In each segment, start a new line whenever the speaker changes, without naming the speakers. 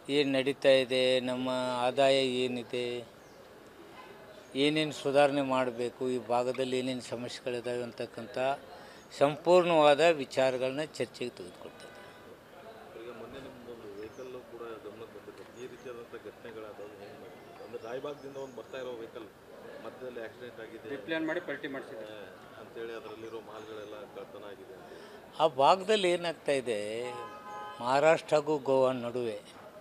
ಏನು ನಡೀತಾ ಇದೆ ನಮ್ಮ ಆದಾಯ ಏನಿದೆ ಏನೇನು ಸುಧಾರಣೆ ಮಾಡಬೇಕು ಈ ಭಾಗದಲ್ಲಿ ಏನೇನು ಸಮಸ್ಯೆಗಳಿದ್ದಾವೆ ಅಂತಕ್ಕಂಥ ಸಂಪೂರ್ಣವಾದ ವಿಚಾರಗಳನ್ನ ಚರ್ಚೆಗೆ ತೆಗೆದುಕೊಳ್ತಾರೆ
ಈಗ ಮೊನ್ನೆ ನಿಮ್ಮದೊಂದು ವೆಹಿಕಲ್ ಕೂಡ ಗಮನಕ್ಕೆ ಬಂದಿತ್ತು ಈ ರೀತಿಯಾದಂಥ ಘಟನೆಗಳಾದವು ಹೆಂಗೆ ಮಾಡಿದ್ರು ಅಂದರೆ ರಾಯಬಾಗ್ದಿಂದ ಒಂದು ಬರ್ತಾ ಇರೋ ವೆಹಿಕಲ್ ಮಧ್ಯದಲ್ಲಿ ಆಕ್ಸಿಡೆಂಟ್ ಆಗಿದೆ
ಪ್ಲಾನ್ ಮಾಡಿ ಪಲ್ಟಿ ಮಾಡಿಸಿದ್ದಾರೆ
ಆ, ಅಂತೇಳಿ ಅದರಲ್ಲಿರೋ ಮಾಲ್ಗಳೆಲ್ಲ ಕಳ್ತನ ಆಗಿದೆ ಅಂತ
ಆ ಭಾಗದಲ್ಲಿ ಏನಾಗ್ತಾ ಇದೆ ಮಹಾರಾಷ್ಟ್ರ ಹಾಗೂ ಗೋವಾ ನಡುವೆ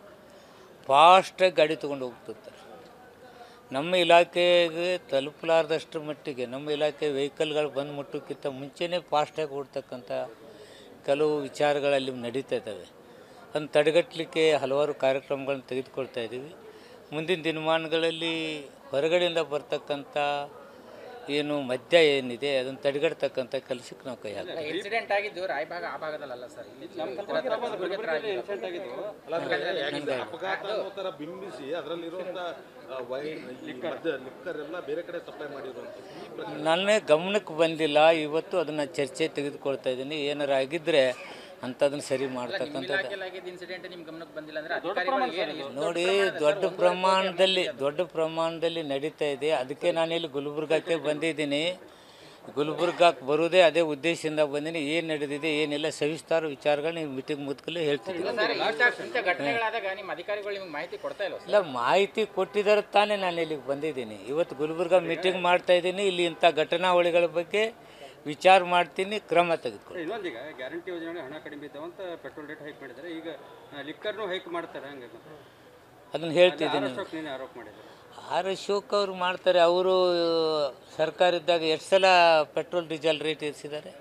ಫಾಸ್ಟಾಗಿ ಗಾಡಿ ತೊಗೊಂಡು ಹೋಗ್ತಿರ್ತಾರೆ ನಮ್ಮ ಇಲಾಖೆಗೆ ತಲುಪಲಾರ್ದಷ್ಟು ಮಟ್ಟಿಗೆ ನಮ್ಮ ಇಲಾಖೆ ವೆಹಿಕಲ್ಗಳು ಬಂದು ಮುಟ್ಟೋಕ್ಕಿಂತ ಮುಂಚೆನೇ ಫಾಸ್ಟಾಗಿ ಓಡ್ತಕ್ಕಂಥ ಕೆಲವು ವಿಚಾರಗಳಲ್ಲಿ ನಡೀತಾ ಇದ್ದಾವೆ ಅದನ್ನು ತಡೆಗಟ್ಟಲಿಕ್ಕೆ ಹಲವಾರು ಕಾರ್ಯಕ್ರಮಗಳನ್ನು ತೆಗೆದುಕೊಳ್ತಾ ಇದ್ದೀವಿ ಮುಂದಿನ ದಿನಮಾನಗಳಲ್ಲಿ ಹೊರಗಡೆಯಿಂದ ಬರ್ತಕ್ಕಂಥ ಏನು ಮದ್ಯ ಏನಿದೆ ಅದನ್ನು ತಡೆಗಟ್ಟತಕ್ಕಂಥ ಕೆಲಸಕ್ಕೆ ನಾವು ಕೈ ಹಾಕ್ತೀವಿ
ಇನ್ಸಿಡೆಂಟ್ ಆಗಿದ್ದು ರಾಯಭಾಗ ಆ ಭಾಗದಲ್ಲ ಸರ್ ಇಲ್ಲಿ
ಇನ್ಸಿಡೆಂಟ್ ಆಗಿದ್ದು
ಅಲ್ಲ ಅಂದ್ರೆ ಈಗ ಅಪಘಾತ ಅನ್ನೋ ಥರ ಬಿಂಬಿಸಿ ಅದರಲ್ಲಿರುವಂಥ ವೈನ್ ಈ ಮದ್ಯ ಲಿಕ್ಕರ್ ಎಲ್ಲ ಬೇರೆ ಕಡೆ ಸಪ್ಲೈ ಮಾಡಿರುವಂಥದ್ದು ಈ ಪ್ರಶ್ನೆ
ನನ್ನ ಗಮನಕ್ಕೆ ಬಂದಿಲ್ಲ ಇವತ್ತು ಅದನ್ನು ಚರ್ಚೆ ತೆಗೆದುಕೊಳ್ತಾ ಇದ್ದೀನಿ ಏನಾರು ಆಗಿದ್ದರೆ ಅಂಥದನ್ನು ಸರಿ ಮಾಡ್ತಕ್ಕಂಥದ್ದು
ಇಲಾಖೆಲಾಗಿದ್ದ ಇನ್ಸಿಡೆಂಟ್ ನಿಮ್ ಗಮನಕ್ಕೆ ಬಂದಿಲ್ಲ ಅಂದ್ರೆ ಅಧಿಕಾರಿಗಳು ಏನು ಎಷ್ಟು
ನೋಡಿ ದೊಡ್ಡ ಪ್ರಮಾಣದಲ್ಲಿ ದೊಡ್ಡ ಪ್ರಮಾಣದಲ್ಲಿ ನಡೀತಾ ಇದೆ ಅದಕ್ಕೆ ನಾನಿಲ್ಲಿ ಗುಲ್ಬರ್ಗಕ್ಕೆ ಬಂದಿದ್ದೀನಿ ಗುಲ್ಬರ್ಗಕ್ಕೆ ಬರೋದೇ ಅದೇ ಉದ್ದೇಶದಿಂದ ಬಂದೀನಿ ಏನು ನಡೆದಿದೆ ಏನಿಲ್ಲ ಸವಿಸ್ತಾರ ವಿಚಾರಗಳನ್ನ ಈ ಮೀಟಿಂಗ್ ಮುದ್ಕಲೇ ಹೇಳ್ತೀನಿ
ಸರ್ ಇಂಥ ಇಂಥ ಘಟನೆಗಳಾದಾಗ ನಿಮ್ಮ ಅಧಿಕಾರಿಗಳು ನಿಮ್ಗೆ ಮಾಹಿತಿ ಕೊಡ್ತಾ ಇಲ್ಲ
ಇಲ್ಲ ಮಾಹಿತಿ ಕೊಟ್ಟಿದ್ದಾರೆ ತಾನೇ ನಾನು ಇಲ್ಲಿಗೆ ಬಂದಿದ್ದೀನಿ ಇವತ್ತು ಗುಲ್ಬರ್ಗ ಮೀಟಿಂಗ್ ಮಾಡ್ತಾ ಇದ್ದೀನಿ ಇಲ್ಲಿ ಇಂಥ ಘಟನಾವಳಿಗಳ ಬಗ್ಗೆ ವಿಚಾರ ಮಾಡ್ತೀನಿ ಕ್ರಮ ತೆಗೆದುಕೊಂಡು
ಇನ್ನೊಂದೀಗ ಗ್ಯಾರಂಟಿ ಯೋಜನೆ ಹಣ ಕಡಿಮೆ ಇದ್ದಾವೆ ಅಂತ ಪೆಟ್ರೋಲ್ ರೇಟ್ ಹೈಕ್ ಮಾಡಿದ್ದಾರೆ ಈಗ ಲಿಕ್ಕರ್ನು ಹೈಕ್ ಮಾಡ್ತಾರೆ ಹಂಗೆ
ಅದನ್ನು ಹೇಳ್ತಿದ್ದೀನಿ
ಅಶೋಕ್ ನೀನು ಆರೋಪ ಮಾಡಿದ್ದಾರೆ
ಆರ್ ಅಶೋಕ್ ಅವ್ರು ಮಾಡ್ತಾರೆ ಅವರು ಸರ್ಕಾರ ಇದ್ದಾಗ ಎಷ್ಟು ಸಲ ಪೆಟ್ರೋಲ್ ಡೀಸೆಲ್ ರೇಟ್ ಏರಿಸಿದ್ದಾರೆ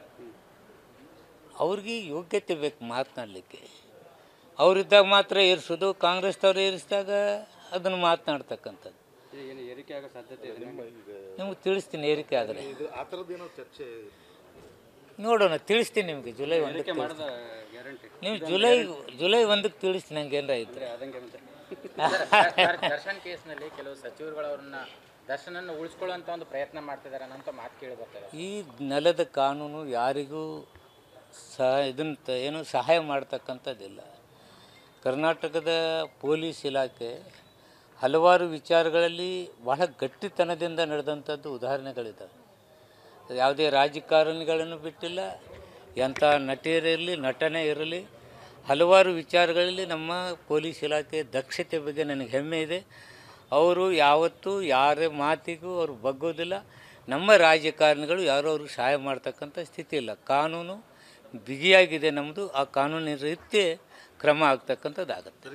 ಅವ್ರಿಗೆ ಯೋಗ್ಯತೆ ಬೇಕು ಮಾತನಾಡಲಿಕ್ಕೆ ಅವರಿದ್ದಾಗ ಮಾತ್ರ ಏರಿಸೋದು ಕಾಂಗ್ರೆಸ್ದವ್ರು ಏರಿಸಿದಾಗ ಅದನ್ನು ಮಾತನಾಡ್ತಕ್ಕಂಥದ್ದು
ಈಗ ಏನು ಏರಿಕೆ ಆಗೋ ಸಾಧ್ಯತೆ ಇದೆ
ನಿಮ್ಗೆ ತಿಳಿಸ್ತೀನಿ ಏರಿಕೆ ಆದರೆ
ಇದು ಆ ಥರದ್ದೇನೋ ಚರ್ಚೆ
ನೋಡೋಣ ತಿಳಿಸ್ತೀನಿ ನಿಮಗೆ ಜುಲೈ ಒಂದಕ್ಕೆ
ಏರಿಕೆ ಮಾಡಿದ ಗ್ಯಾರಂಟಿ
ನೀವು ಜುಲೈ ಜುಲೈ ಒಂದಕ್ಕೆ ತಿಳಿಸ್ತೀನಿ ನಂಗೆ ಏನಾರ ಇದ್ರೆ
ಅದಂಗೆ ಮತ್ತೆ
ಸರ್, ದರ್ಶನ್ ಕೇಸ್ನಲ್ಲಿ ಕೆಲವು ಸಚಿವರುಗಳು ಅವ್ರನ್ನ ದರ್ಶನನ್ನು ಉಳಿಸ್ಕೊಳ್ಳುವಂತ ಒಂದು ಪ್ರಯತ್ನ ಮಾಡ್ತಿದ್ದಾರೆ ಅನ್ನೋ ಮಾತು ಕೇಳಿ ಬರ್ತಾರೆ
ಈ ನೆಲದ ಕಾನೂನು ಯಾರಿಗೂ ಸಹ ಇದನ್ನು ತ- ಏನು ಸಹಾಯ ಮಾಡ್ತಕ್ಕಂಥದ್ದಿಲ್ಲ ಕರ್ನಾಟಕದ ಪೊಲೀಸ್ ಇಲಾಖೆ ಹಲವಾರು ವಿಚಾರಗಳಲ್ಲಿ ಬಹಳ ಗಟ್ಟಿತನದಿಂದ ನಡೆದಂಥದ್ದು ಉದಾಹರಣೆಗಳಿದ್ದಾವೆ ಯಾವುದೇ ರಾಜಕಾರಣಿಗಳನ್ನು ಬಿಟ್ಟಿಲ್ಲ ಎಂಥ ನಟಿಯರಿರಲಿ ನಟನೆ ಇರಲಿ ಹಲವಾರು ವಿಚಾರಗಳಲ್ಲಿ ನಮ್ಮ ಪೊಲೀಸ್ ಇಲಾಖೆ ದಕ್ಷತೆ ಬಗ್ಗೆ ನನಗೆ ಹೆಮ್ಮೆ ಇದೆ ಅವರು ಯಾವತ್ತೂ ಯಾರ ಮಾತಿಗೂ ಅವರು ಬಗ್ಗೋದಿಲ್ಲ ನಮ್ಮ ರಾಜಕಾರಣಿಗಳು ಯಾರೋ ಅವ್ರಿಗೆ ಸಹಾಯ ಮಾಡ್ತಕ್ಕಂಥ ಸ್ಥಿತಿ ಇಲ್ಲ ಕಾನೂನು ಬಿಗಿಯಾಗಿದೆ ನಮ್ಮದು ಆ ಕಾನೂನಿನ ರೀತಿ ಕ್ರಮ ಆಗ್ತಕ್ಕಂಥದ್ದು ಆಗುತ್ತೆ